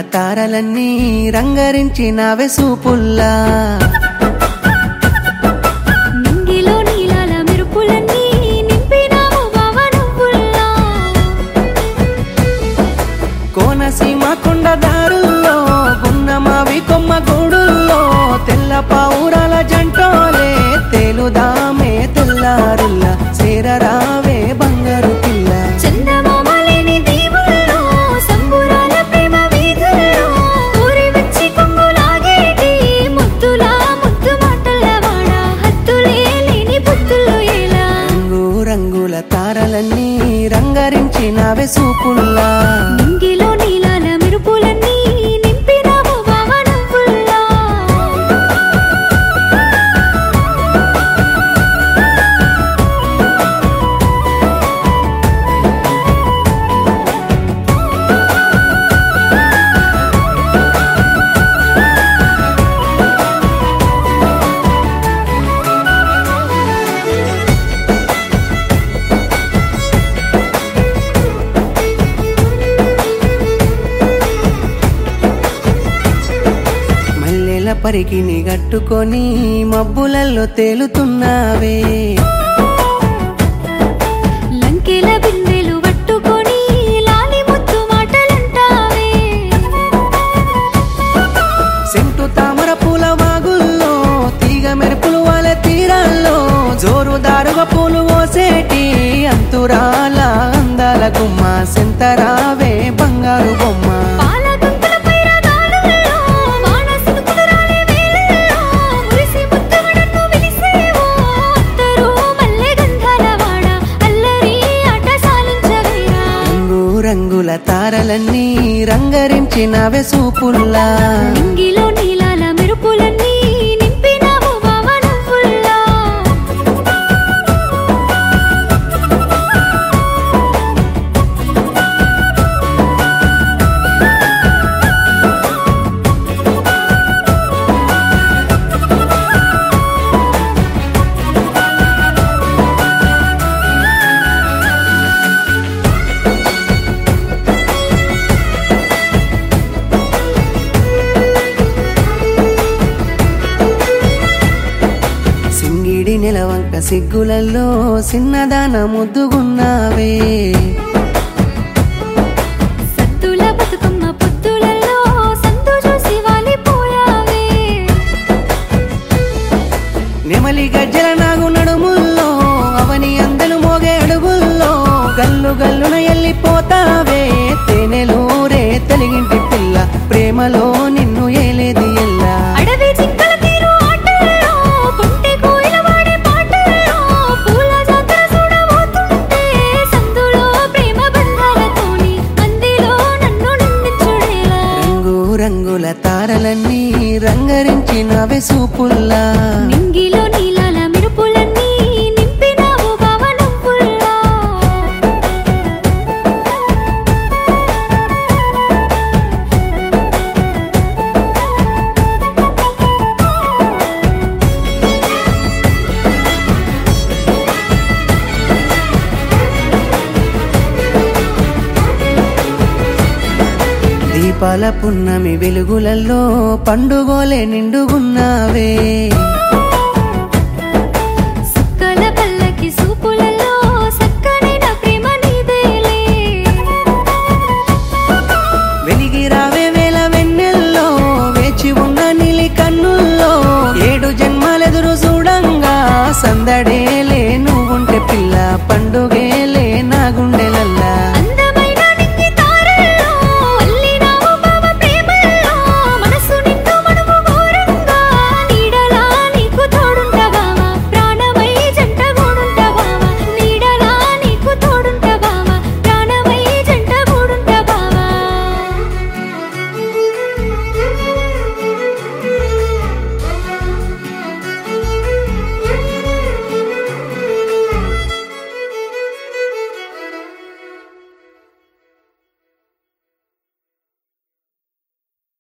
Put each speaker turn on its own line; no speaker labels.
తారలన్నీ రంగరించినవే సూపుల్లా
నింగిలో నీలాల మెరుపులన్నీ నింపినావు బావ నువ్వుల్లా
కోనసీమ కొండ దారుల్లో గున్నమావి కొమ్మ గూడుల్లో తెల్ల పావురాల జంటోలే తేలుదామే తెల్లారుల్ల చేరరావే బంగారు పిల్ల
చందమామ లేని దీవుల్లో సంబురాల ప్రేమ వీధుల్లో ఊరి వచ్చి కొంగులాగేటి ముద్దులా ముద్దు మాటల వాడ హత్తులే లేని బుద్ధులు ఎలా
రంగు రంగుల తారలన్నీ రంగరించినవే సూపుల్లా
నింగిలో నీలాల మెరుపులన్నీ నింపినావు బావ నువ్వుల్లా
మల్లెల పరికిని గట్టుకొని మబ్బులల్లో తేలుతున్నావే
లంకెల బిందెలు పట్టుకొని లాలి ముద్దు మాటలంటావే
సెంటు తామర పూల వాగుల్లో తీగ మెరుపులు వాళ్ళ తీరాల్లో జోరుదారుగా పూలు ఓసేటి అంతురాల అందాల గుమ్మ సెంతరావే బంగారు బొమ్మ
పాల దుంపల పైన గాలుల్లో వాన సినుకులు రాలే వేళల్లో మురిసి ముద్దుగడను విలిసేవో అత్తరు మల్లె గంధాల వాడ అల్లరి ఆట సాలించవేరా
రంగు రంగుల తారలన్నీ రంగరించినవే సూపుల్లా
నింగిలో నీలాల మెరుపులన్నీ నింపినావు బావ నువ్వుల్లా
సింగిడి నెలవంక సిగ్గులలో సిన్నదాన ముద్దుగున్నావే
సత్తుల బతుకమ్మ పొత్తులలో సంతు చూసి వాలిపోయావే
నెమలి గజ్జల నాగు నడుముల్లో అవని అందలు మోగే అడుగుల్లో గల్లు గల్లున ఎల్లిపోతావే తేనెలూరే తెలిగింటి పిల్ల ప్రేమలో నిన్ను ఏలేది ఎల్లా
అడవి జింకల తీరు ఆటల్లో కుంటె కోయిల వాడే పాటల్లో పూల జాతర చూడబోతుంటే సందులో ప్రేమ బంధాలతోని అందిలో నన్ను నిందించుడేలా
రంగు రంగుల తారలన్నీ రంగరించినవే సూపుల్లా
నింగిలో నీలాల మెరుపులన్నీ నింపినావు బావ నువ్వుల్లా
దీపాల పున్నమి వెలుగులలో పండుగోలే నిండుగున్నావే